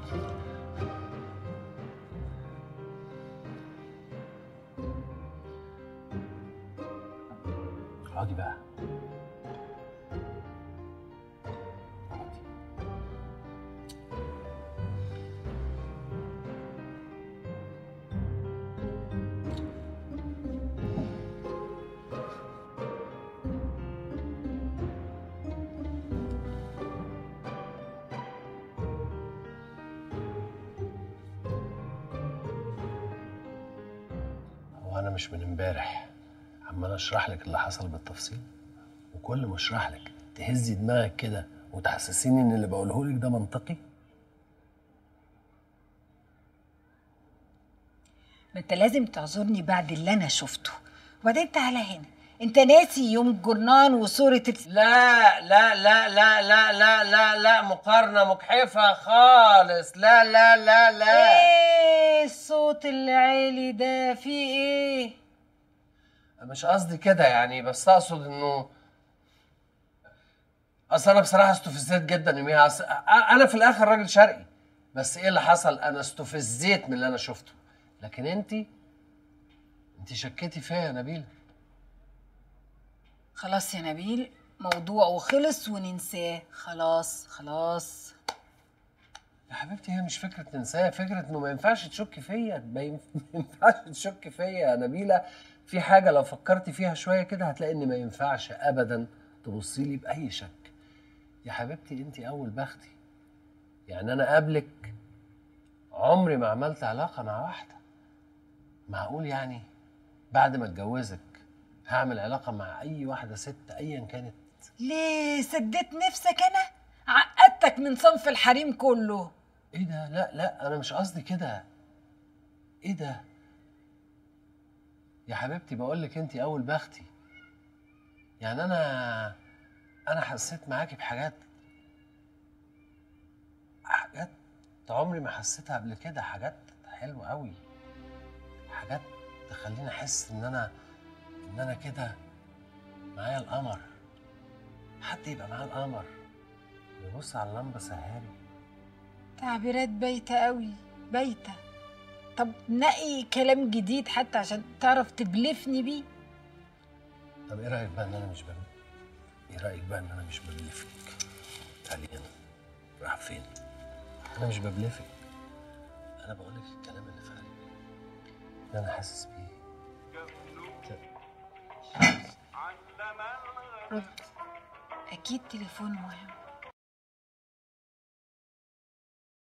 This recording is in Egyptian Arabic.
اقعدي بقى هو انا مش من امبارح عمال اشرح لك اللي حصل بالتفصيل وكل ما اشرح لك تهزي دماغك كده وتحسسيني ان اللي بقوله لك ده منطقي ما انت لازم تعذرني بعد اللي انا شفته وبعدين تعالى هنا انت ناسي يوم الجرنان وصورة ال- لا لا لا لا لا لا لا لا مقارنة مجحفة خالص لا لا لا لا ايه الصوت العالي ده في ايه مش قصدي كده يعني بس اقصد انه اصل انا بصراحه استفزيت جدا يوميها أصل انا في الاخر راجل شرقي بس ايه اللي حصل انا استفزيت من اللي انا شفته لكن انت انت شكيتي فيا يا نبيله خلاص يا نبيل موضوع وخلص وننساه خلاص خلاص يا حبيبتي هي مش فكره ننساها فكره انه ما ينفعش تشكي فيا ما ينف- ما ينفعش تشكي فيا يا نبيله في حاجه لو فكرتي فيها شويه كده هتلاقي ان ما ينفعش ابدا تبصي لي باي شك يا حبيبتي انت اول بختي يعني انا قبلك عمري ما عملت علاقه مع واحده معقول يعني بعد ما اتجوزك هعمل علاقه مع اي واحده ست ايا كانت ليه سديت نفسك انا عقدتك من صنف الحريم كله ايه ده لا لا انا مش قصدي كده ايه ده يا حبيبتي بقول لك انت اول بختي يعني انا انا حسيت معاكي بحاجات حاجات عمري ما حسيتها قبل كده حاجات حلوه قوي حاجات تخليني احس ان انا ان انا كده معايا القمر حد يبقى معاه القمر يبص على اللمبه سهاري تعبيرات بايتة قوي بايتة طب نقي كلام جديد حتى عشان تعرف تبلفني بيه طب ايه رايك بقى ان انا مش ببلف ايه رايك بقى ان انا مش ببلفك تعالي هنا راح فين انا مش ببلفك انا بقول لك الكلام اللي في قلبي اللي انا حاسس بيه رد اكيد تليفون مهم